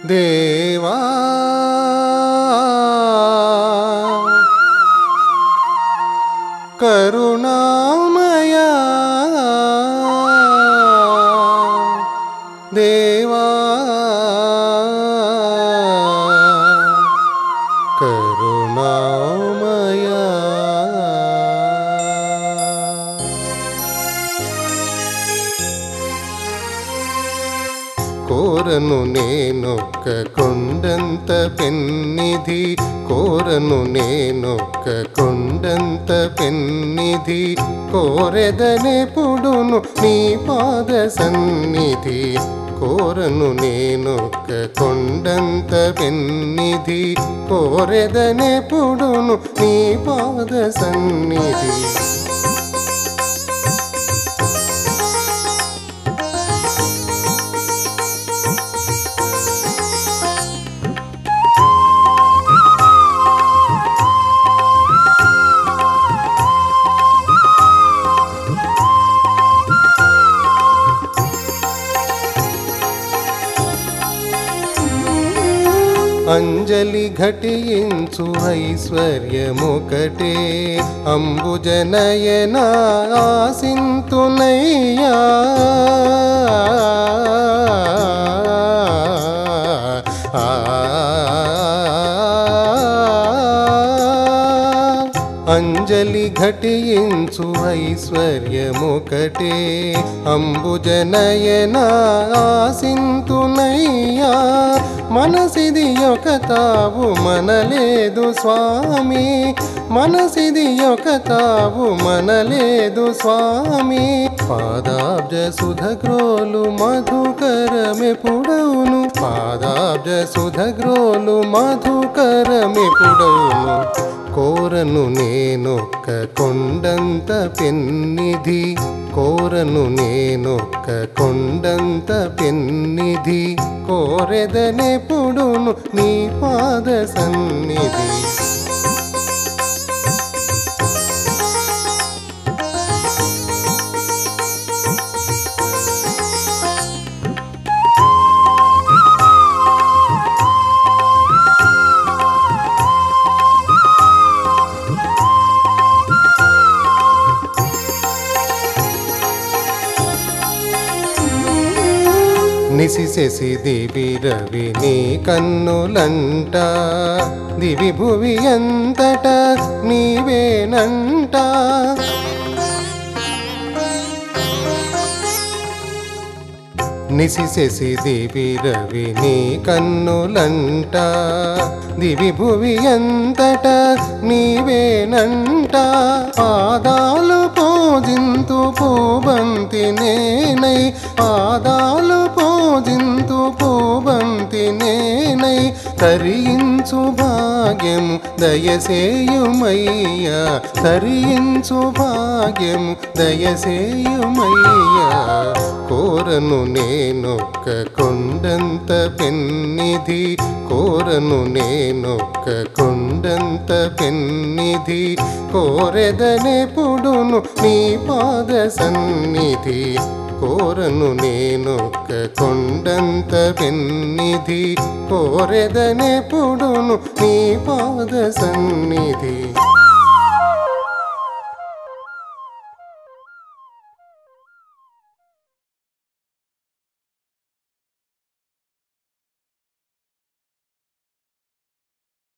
దేవా కరుణామయా దేవా కరుణామయా కోరను నేనొక్క కొండంత పెన్నిధి కోరను నేనొక్క కొండంత పెన్నిధి కోరెదనెప్పుడును నీ పాద సన్నిధి కోరను నేనొక్క కొండంత పెన్నిధి కోరెదనెప్పుడును నీ పాద సన్నిధి అంజలి ఘటించు ఐశ్వర్యముకటే అంబుజనయన ఆసింతునయ్యా ఆ అంజలి ఘటించు ఐశ్వర్యముకటే అంబుజనయన ఆసింతునయ్యా మనసిది ఒక తావు మనలేదు స్వామి మనసిది ఒక తావు మనలేదు స్వామి పాదాబ్జ సుధగ్రోలు మధుకరమెపుడవును పాదాబ్జ సుధగ్రోలు మధుకరమెపుడవును కోరను నేనొక్క కొండంత పెన్నిధి కోరను నేనొక్క కొండంత పెన్నిధి కోరెదనెప్పుడును నీ పాద సన్నిధి నిసిసెసి దివి రవి నీ కన్నులంట దివి భువి అంతట నీవేనంట నిసిసెసి దివి రవి నీ కన్నులంట దివి భువి అంతట నీవేనంట పాదాలు పూజింతు పూబంతి నేనై పాదాలు పూజింతు పూబంతి నేనై తరించు భాగ్యము దయసేయుమయ్యా తరించు భాగ్యము దయసేయుమయ్యా కోరను నేనొక్క కొండంత పెన్నిధి కోరను నేనొక్క కొండంత పెన్నిధి కోరెదనెప్పుడును నీ పాద సన్నిధి కోరను నేనొక్క కొండంత పెన్నిధి కోరెదనెప్పుడును నీ పాద సన్నిధి